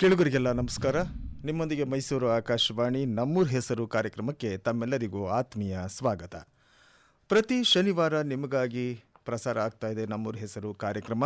ಕೇಳುಗರಿಗೆಲ್ಲ ನಮಸ್ಕಾರ ನಿಮ್ಮೊಂದಿಗೆ ಮೈಸೂರು ಆಕಾಶವಾಣಿ ನಮ್ಮೂರ್ ಹೆಸರು ಕಾರ್ಯಕ್ರಮಕ್ಕೆ ತಮ್ಮೆಲ್ಲರಿಗೂ ಆತ್ಮೀಯ ಸ್ವಾಗತ ಪ್ರತಿ ಶನಿವಾರ ನಿಮಗಾಗಿ ಪ್ರಸಾರ ಆಗ್ತಾ ಇದೆ ನಮ್ಮೂರ್ ಹೆಸರು ಕಾರ್ಯಕ್ರಮ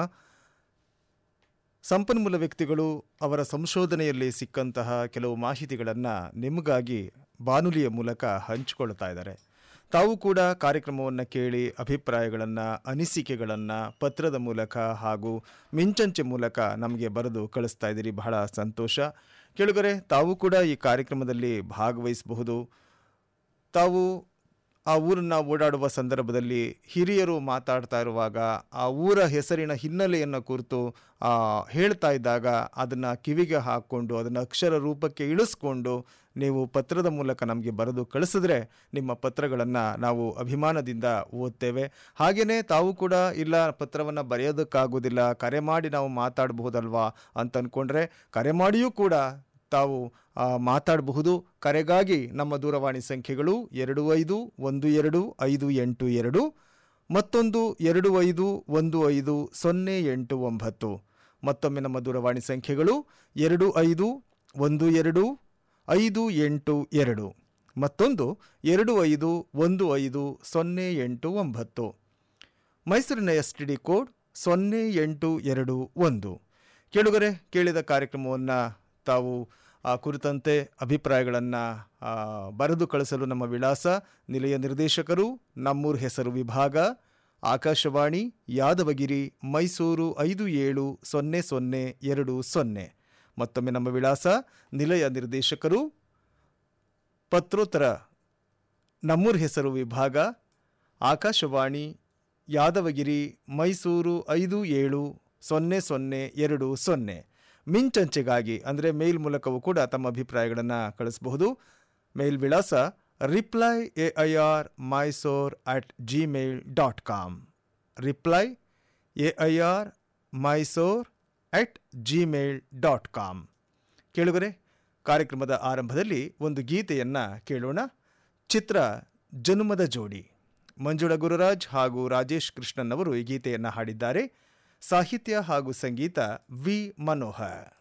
ಸಂಪನ್ಮೂಲ ವ್ಯಕ್ತಿಗಳು ಅವರ ಸಂಶೋಧನೆಯಲ್ಲಿ ಸಿಕ್ಕಂತಹ ಕೆಲವು ಮಾಹಿತಿಗಳನ್ನು ನಿಮಗಾಗಿ ಬಾನುಲಿಯ ಮೂಲಕ ಹಂಚಿಕೊಳ್ತಾ ಇದ್ದಾರೆ ತಾವು ಕೂಡ ಕಾರ್ಯಕ್ರಮವನ್ನು ಕೇಳಿ ಅಭಿಪ್ರಾಯಗಳನ್ನು ಅನಿಸಿಕೆಗಳನ್ನು ಪತ್ರದ ಮೂಲಕ ಹಾಗೂ ಮಿಂಚಂಚೆ ಮೂಲಕ ನಮಗೆ ಬರೆದು ಕಳಿಸ್ತಾ ಇದ್ದೀರಿ ಬಹಳ ಸಂತೋಷ ಕೇಳುಗರೆ ತಾವು ಕೂಡ ಈ ಕಾರ್ಯಕ್ರಮದಲ್ಲಿ ಭಾಗವಹಿಸಬಹುದು ತಾವು ಆ ಊರನ್ನ ಓಡಾಡುವ ಸಂದರ್ಭದಲ್ಲಿ ಹಿರಿಯರು ಮಾತಾಡ್ತಾ ಇರುವಾಗ ಆ ಊರ ಹೆಸರಿನ ಹಿನ್ನೆಲೆಯನ್ನು ಕುರಿತು ಆ, ಹೇಳ್ತಾ ಇದ್ದಾಗ ಅದನ್ನು ಕಿವಿಗೆ ಹಾಕ್ಕೊಂಡು ಅದನ್ನು ಅಕ್ಷರ ರೂಪಕ್ಕೆ ಇಳಿಸ್ಕೊಂಡು ನೀವು ಪತ್ರದ ಮೂಲಕ ನಮಗೆ ಬರೆದು ಕಳಿಸಿದ್ರೆ ನಿಮ್ಮ ಪತ್ರಗಳನ್ನು ನಾವು ಅಭಿಮಾನದಿಂದ ಓದ್ತೇವೆ ಹಾಗೆಯೇ ತಾವು ಕೂಡ ಇಲ್ಲ ಪತ್ರವನ್ನು ಬರೆಯೋದಕ್ಕಾಗೋದಿಲ್ಲ ಕರೆ ಮಾಡಿ ನಾವು ಮಾತಾಡಬಹುದಲ್ವಾ ಅಂತ ಅಂದ್ಕೊಂಡ್ರೆ ಕರೆ ಮಾಡಿಯೂ ಕೂಡ ತಾವು ಆ, ಮಾತಾಡಬಹುದು ಕರೆಗಾಗಿ ನಮ್ಮ ದೂರವಾಣಿ ಸಂಖ್ಯೆಗಳು ಎರಡು ಐದು ಒಂದು ಎರಡು ಐದು ಎಂಟು ಎರಡು ಮತ್ತೊಂದು ಎರಡು ಐದು ಒಂದು ಐದು ಸೊನ್ನೆ ಎಂಟು ಒಂಬತ್ತು ಮತ್ತೊಮ್ಮೆ ನಮ್ಮ ದೂರವಾಣಿ ಸಂಖ್ಯೆಗಳು ಎರಡು ಐದು ಒಂದು ಎರಡು ಐದು ಎಂಟು ಎರಡು ಮತ್ತೊಂದು ಎರಡು ಐದು ಒಂದು ಐದು ಸೊನ್ನೆ ಎಂಟು ಒಂಬತ್ತು ಮೈಸೂರಿನ ಎಸ್ ಟಿ ಡಿ ಕೋಡ್ ಸೊನ್ನೆ ಎಂಟು ಎರಡು ಒಂದು ಕೇಳುಗರೆ ಕೇಳಿದ ಕಾರ್ಯಕ್ರಮವನ್ನು ತಾವು ಆ ಕುರಿತಂತೆ ಅಭಿಪ್ರಾಯಗಳನ್ನು ಬರೆದು ಕಳಿಸಲು ನಮ್ಮ ವಿಳಾಸ ನಿಲಯ ನಿರ್ದೇಶಕರು ನಮ್ಮೂರ್ ಹೆಸರು ವಿಭಾಗ ಆಕಾಶವಾಣಿ ಯಾದವಗಿರಿ ಮೈಸೂರು ಐದು ಏಳು ಸೊನ್ನೆ ಸೊನ್ನೆ ಎರಡು ಸೊನ್ನೆ ಮತ್ತೊಮ್ಮೆ ನಮ್ಮ ವಿಳಾಸ ನಿಲಯ ನಿರ್ದೇಶಕರು ಪತ್ರೋತ್ತರ ನಮ್ಮೂರ್ ಹೆಸರು ವಿಭಾಗ ಆಕಾಶವಾಣಿ ಯಾದವಗಿರಿ ಮೈಸೂರು ಐದು ಏಳು ಸೊನ್ನೆ ಸೊನ್ನೆ ಎರಡು ಸೊನ್ನೆ ಮಿಂಚಂಚೆಗಾಗಿ ಅಂದರೆ ಮೇಲ್ ಮೂಲಕವೂ ಕೂಡ ತಮ್ಮ ಅಭಿಪ್ರಾಯಗಳನ್ನು ಕಳಿಸಬಹುದು ಮೇಲ್ ವಿಳಾಸ reply A I R Mysore at Gmail dot com reply A I R Mysore at Gmail dot com ಕೇಳುಗರೆ ಕಾರ್ಯಕ್ರಮದ ಆರಂಭದಲ್ಲಿ ಒಂದು ಗೀತೆಯನ್ನು ಕೇಳೋಣ ಚಿತ್ರ ಜನುಮದ ಜೋಡಿ ಮಂಜುಳ ಗುರುರಾಜ್ ಹಾಗೂ ರಾಜೇಶ್ ಕೃಷ್ಣನ್ ಅವರು ಈ ಗೀತೆಯನ್ನು ಹಾಡಿದ್ದಾರೆ ಸಾಹಿತ್ಯ ಹಾಗೂ ಸಂಗೀತ ವಿ ಮನೋಹರ್